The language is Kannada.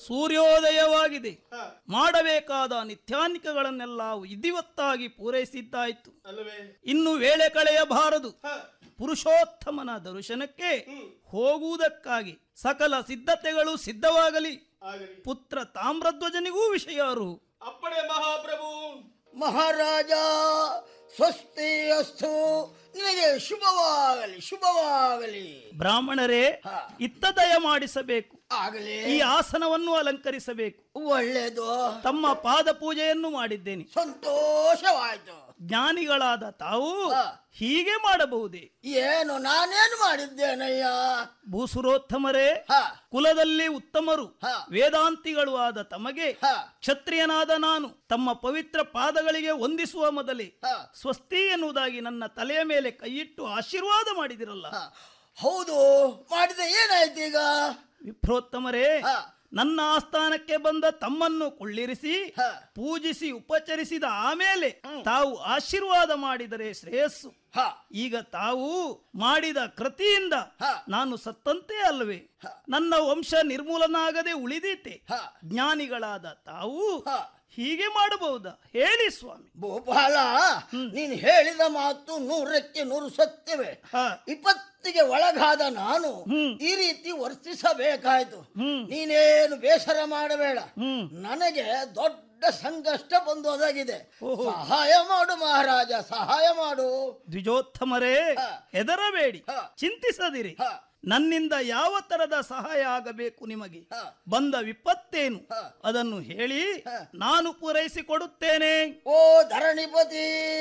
ಸೂರ್ಯೋದಯವಾಗಿದೆ ಹ, ಮಾಡಬೇಕಾದ ನಿತ್ಯಾನಿಕಗಳನ್ನೆಲ್ಲ ವಿಧಿವತ್ತಾಗಿ ಪೂರೈಸಿದ್ದಾಯ್ತು ಅಲ್ಲವೇ ಇನ್ನು ವೇಳೆ ಕಳೆಯಬಾರದು ಹ, ಪುರುಷೋತ್ತಮನ ದರ್ಶನಕ್ಕೆ ಹೋಗುವುದಕ್ಕಾಗಿ ಸಕಲ ಸಿದ್ಧತೆಗಳು ಸಿದ್ಧವಾಗಲಿ ಆಗಲಿ ಪುತ್ರ ತಾಮ್ರಧ್ವಜನಿಗೂ ವಿಷಯ ಅರುಹು ಅಪ್ಪಣೆ ಮಹಾಪ್ರಭು ಮಹಾರಾಜ ಸ್ವಸ್ತಿ ಅಸ್ತು ನಿನಗೆ ಶುಭವಾಗಲಿ ಶುಭವಾಗಲಿ ಬ್ರಾಹ್ಮಣರೇ ಹ. ಇತ್ತ ದಯ ಮಾಡಿಸಬೇಕು ಆಗಲಿ ಈ ಆಸನವನ್ನು ಅಲಂಕರಿಸಬೇಕು ಒಳ್ಳೆಯದು ತಮ್ಮ ಪಾದ ಪೂಜೆಯನ್ನು ಮಾಡಿದ್ದೇನೆ ಸಂತೋಷವಾಯ್ತು ಜ್ಞಾನಿಗಳಾದ ತಾವು ಹ. ಹೀಗೆ ಮಾಡಬಹುದೇ ಏನು ನಾನೇನು ಮಾಡಿದ್ದೇನಯ್ಯ ಭೂಸುರೋತ್ತಮರೇ ಹ ಕುಲದಲ್ಲಿ ಉತ್ತಮರು ಹ. ವೇದಾಂತಿಗಳು ಆದ ತಮಗೆ ಹ ಕ್ಷತ್ರಿಯನಾದ ನಾನು ತಮ್ಮ ಪವಿತ್ರ ಪಾದಗಳಿಗೆ ವಂದಿಸುವ ಮೊದಲೇ ಹ. ಸ್ವಸ್ತಿ ಎನ್ನುವುದಾಗಿ ನನ್ನ ತಲೆಯ ಮೇಲೆ ಕೈಯಿಟ್ಟು ಆಶೀರ್ವಾದ ಮಾಡಿದಿರಲ್ಲ ಹ. ಹೌದು ಮಾಡಿದ ಏನಾಯ್ತು ಈಗ ವಿಪ್ರೋತ್ತಮರೇ ಹ. ನನ್ನ ಆಸ್ಥಾನಕ್ಕೆ ಬಂದ ತಮ್ಮನ್ನು ಕೊಳ್ಳಿರಿಸಿ ಹ. ಪೂಜಿಸಿ ಉಪಚರಿಸಿದ ಆಮೇಲೆ ತಾವು ಆಶೀರ್ವಾದ ಮಾಡಿದರೆ ಶ್ರೇಯಸ್ಸು ಹ ಈಗ ತಾವು ಮಾಡಿದ ಕೃತಿಯಿಂದ ಹ. ನಾನು ಸತ್ತಂತೆ ಅಲ್ವೇ ನನ್ನ ವಂಶ ನಿರ್ಮೂಲನ ಆಗದೆ ಉಳಿದೀತೆ ಹ. ಜ್ಞಾನಿಗಳಾದ ತಾವು ಹ. ಹೀಗೆ ಮಾಡಬಹುದಾ ಹೇಳಿ ಸ್ವಾಮಿ ಭೂಪಾಲ ನೀನು ಹೇಳಿದ ಮಾತು ನೂರಕ್ಕೆ ನೂರು ಸತ್ಯವೇ ಹ. ವಿಪತ್ತಿಗೆ ಒಳಗಾದ ನಾನು ಹ್ಮ್. ಈ ರೀತಿ ವರ್ತಿಸಬೇಕಾಯ್ತು ಹ್ಮ್. ನೀನೇನು ಬೇಸರ ಮಾಡಬೇಡ ಹ್ಮ್. ನನಗೆ ದೊಡ್ಡ ಸಂಕಷ್ಟ ಬಂದು ಒದಗಿದೆ ಓಹೋ. ಸಹಾಯ ಮಾಡು ಮಹಾರಾಜ ಸಹಾಯ ಮಾಡು ದ್ವಿಜೋತ್ತಮರೇ ಹ. ಹೆದರಬೇಡಿ ಹ. ಚಿಂತಿಸದಿರಿ ಹ. ನನ್ನಿಂದ ಯಾವ ತರದ ಸಹಾಯ ಆಗಬೇಕು ನಿಮಗೆ ಹ. ಬಂದ ವಿಪತ್ತೇನು ಹ. ಅದನ್ನು ಹೇಳಿ ಹ. ನಾನು ಪೂರೈಸಿಕೊಡುತ್ತೇನೆ ಓ ಧರಣಿಪತಿ